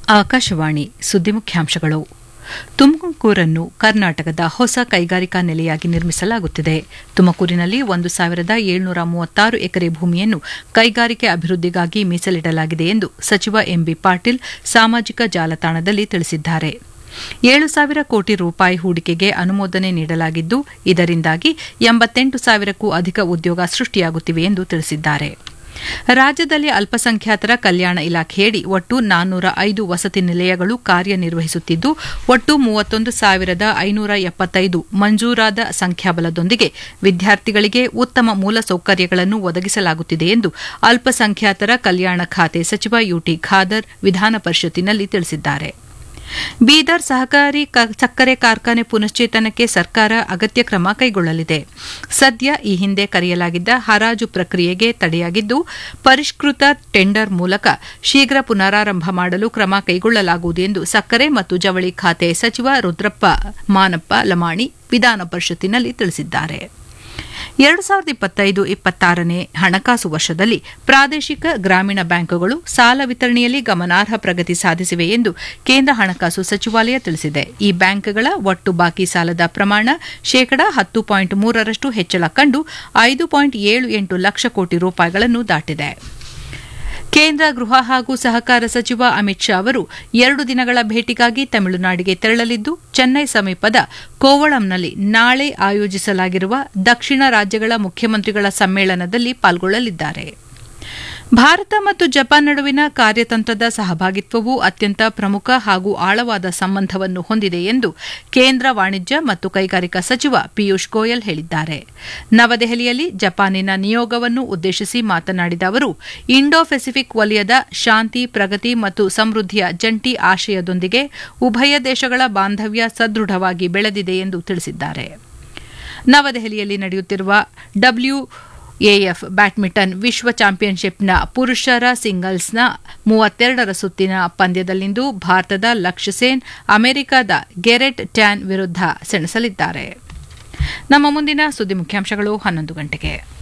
ಆಕಾಶವಾಣಿ ಸುದ್ದಿ ಮುಖ್ಯಾಂಶಗಳು ತುಮಕೂರನ್ನು ಕರ್ನಾಟಕದ ಹೊಸ ಕೈಗಾರಿಕಾ ನೆಲೆಯಾಗಿ ನಿರ್ಮಿಸಲಾಗುತ್ತಿದೆ ತುಮಕೂರಿನಲ್ಲಿ ಒಂದು ಸಾವಿರದ ಏಳ್ನೂರ ಮೂವತ್ತಾರು ಎಕರೆ ಭೂಮಿಯನ್ನು ಕೈಗಾರಿಕೆ ಅಭಿವೃದ್ಧಿಗಾಗಿ ಮೀಸಲಿಡಲಾಗಿದೆ ಎಂದು ಸಚಿವ ಎಂಬಿ ಪಾಟೀಲ್ ಸಾಮಾಜಿಕ ಜಾಲತಾಣದಲ್ಲಿ ತಿಳಿಸಿದ್ದಾರೆ ಏಳು ಸಾವಿರ ಕೋಟಿ ರೂಪಾಯಿ ಹೂಡಿಕೆಗೆ ಅನುಮೋದನೆ ನೀಡಲಾಗಿದ್ದು ಇದರಿಂದಾಗಿ ಎಂಬತ್ತೆಂಟು ಸಾವಿರಕ್ಕೂ ಅಧಿಕ ಉದ್ಯೋಗ ಸೃಷ್ಟಿಯಾಗುತ್ತಿವೆ ಎಂದು ತಿಳಿಸಿದ್ದಾರೆ ರಾಜ್ಯದಲ್ಲಿ ಅಲ್ಪಸಂಖ್ಯಾತರ ಕಲ್ಯಾಣ ಇಲಾಖೆಯಡಿ ಒಟ್ಟು ನಾನ್ನೂರ ಐದು ವಸತಿ ನಿಲಯಗಳು ಕಾರ್ಯನಿರ್ವಹಿಸುತ್ತಿದ್ದು ಒಟ್ಟು ಮೂವತ್ತೊಂದು ಸಾವಿರದ ಐನೂರ ಎಪ್ಪತ್ತೈದು ಮಂಜೂರಾದ ಸಂಖ್ಯಾಬಲದೊಂದಿಗೆ ವಿದ್ಯಾರ್ಥಿಗಳಿಗೆ ಉತ್ತಮ ಮೂಲಸೌಕರ್ಯಗಳನ್ನು ಒದಗಿಸಲಾಗುತ್ತಿದೆ ಎಂದು ಅಲ್ಪಸಂಖ್ಯಾತರ ಕಲ್ಯಾಣ ಖಾತೆ ಸಚಿವ ಯುಟಿ ಖಾದರ್ ವಿಧಾನ ಪರಿಷತ್ತಿನಲ್ಲಿ ತಿಳಿಸಿದ್ದಾರೆ ಬೀದರ್ ಸಹಕಾರಿ ಸಕ್ಕರೆ ಕಾರ್ಖಾನೆ ಪುನಶ್ಚೇತನಕ್ಕೆ ಸರ್ಕಾರ ಅಗತ್ಯ ಕ್ರಮ ಕೈಗೊಳ್ಳಲಿದೆ ಸದ್ಯ ಈ ಹಿಂದೆ ಕರೆಯಲಾಗಿದ್ದ ಹರಾಜು ಪ್ರಕ್ರಿಯೆಗೆ ತಡೆಯಾಗಿದ್ದು ಪರಿಷ್ಕೃತ ಟೆಂಡರ್ ಮೂಲಕ ಶೀಘ್ರ ಪುನರಾರಂಭ ಮಾಡಲು ಕ್ರಮ ಕೈಗೊಳ್ಳಲಾಗುವುದು ಎಂದು ಸಕ್ಕರೆ ಮತ್ತು ಜವಳಿ ಖಾತೆ ಸಚಿವ ರುದ್ರಪ್ಪ ಮಾನಪ್ಪ ಲಮಾಣಿ ವಿಧಾನ ಪರಿಷತ್ತಿನಲ್ಲಿ ತಿಳಿಸಿದ್ದಾರೆ ಎರಡು ಸಾವಿರದ ಇಪ್ಪತ್ತೈದು ಇಪ್ಪತ್ತಾರನೇ ಹಣಕಾಸು ವರ್ಷದಲ್ಲಿ ಪ್ರಾದೇಶಿಕ ಗ್ರಾಮೀಣ ಬ್ಯಾಂಕುಗಳು ಸಾಲ ವಿತರಣೆಯಲ್ಲಿ ಗಮನಾರ್ಹ ಪ್ರಗತಿ ಸಾಧಿಸಿವೆ ಎಂದು ಕೇಂದ್ರ ಹಣಕಾಸು ಸಚಿವಾಲಯ ತಿಳಿಸಿದೆ ಈ ಬ್ಯಾಂಕ್ಗಳ ಒಟ್ಟು ಬಾಕಿ ಸಾಲದ ಪ್ರಮಾಣ ಶೇಕಡಾ ಹತ್ತು ಪಾಯಿಂಟ್ ಮೂರರಷ್ಟು ಹೆಚ್ಚಳ ಕಂಡು ಐದು ಪಾಯಿಂಟ್ ಏಳು ಎಂಟು ಲಕ್ಷ ಕೋಟಿ ರೂಪಾಯಿಗಳನ್ನು ದಾಟಿದೆ ಕೇಂದ್ರ ಗೃಹ ಹಾಗೂ ಸಹಕಾರ ಸಚಿವ ಅಮಿತ್ ಶಾ ಅವರು ಎರಡು ದಿನಗಳ ಭೇಟಿಗಾಗಿ ತಮಿಳುನಾಡಿಗೆ ತೆರಳಲಿದ್ದು ಚೆನ್ನೈ ಸಮೀಪದ ಕೋವಳಂನಲ್ಲಿ ನಾಳೆ ಆಯೋಜಿಸಲಾಗಿರುವ ದಕ್ಷಿಣ ರಾಜ್ಯಗಳ ಮುಖ್ಯಮಂತ್ರಿಗಳ ಸಮ್ಮೇಳನದಲ್ಲಿ ಪಾಲ್ಗೊಳ್ಳಲಿದ್ದಾರೆ ಭಾರತ ಮತ್ತು ಜಪಾನ್ ನಡುವಿನ ಕಾರ್ಯತಂತ್ರದ ಸಹಭಾಗಿತ್ವವು ಅತ್ಯಂತ ಪ್ರಮುಖ ಹಾಗೂ ಆಳವಾದ ಸಂಬಂಧವನ್ನು ಹೊಂದಿದೆ ಎಂದು ಕೇಂದ್ರ ವಾಣಿಜ್ಯ ಮತ್ತು ಕೈಗಾರಿಕಾ ಸಚಿವ ಪಿಯೂಷ್ ಗೋಯಲ್ ಹೇಳಿದ್ದಾರೆ ನವದೆಹಲಿಯಲ್ಲಿ ಜಪಾನಿನ ನಿಯೋಗವನ್ನು ಉದ್ದೇಶಿಸಿ ಮಾತನಾಡಿದ ಅವರು ಇಂಡೋ ಪೆಸಿಫಿಕ್ ವಲಯದ ಶಾಂತಿ ಪ್ರಗತಿ ಮತ್ತು ಸಮೃದ್ಧಿಯ ಜಂಟಿ ಆಶಯದೊಂದಿಗೆ ಉಭಯ ದೇಶಗಳ ಬಾಂಧವ್ಯ ಸದೃಢವಾಗಿ ಬೆಳೆದಿದೆ ಎಂದು ತಿಳಿಸಿದ್ದಾರೆ ನವದೆಹಲಿಯಲ್ಲಿ ನಡೆಯುತ್ತಿರುವ ಡಬ್ಲ್ಯೂ ಎಎಫ್ ಬ್ಯಾಡ್ಮಿಂಟನ್ ವಿಶ್ವ ಚಾಂಪಿಯನ್ಶಿಪ್ನ ಪುರುಷರ ಸಿಂಗಲ್ಸ್ನ ಮೂವತ್ತೆರಡರ ಸುತ್ತಿನ ಪಂದ್ಯದಲ್ಲಿಂದು ಭಾರತದ ಲಕ್ಷ್ಯ ಸೇನ್ ಅಮೆರಿಕದ ಗೆರೆಟ್ ಟ್ಯಾನ್ ವಿರುದ್ಧ ಸೆಣಸಲಿದ್ದಾರೆ ನಮ್ಮ ಮುಂದಿನ ಸುದ್ದಿ ಮುಖ್ಯಾಂಶಗಳು ಹನ್ನೊಂದು ಗಂಟೆಗೆ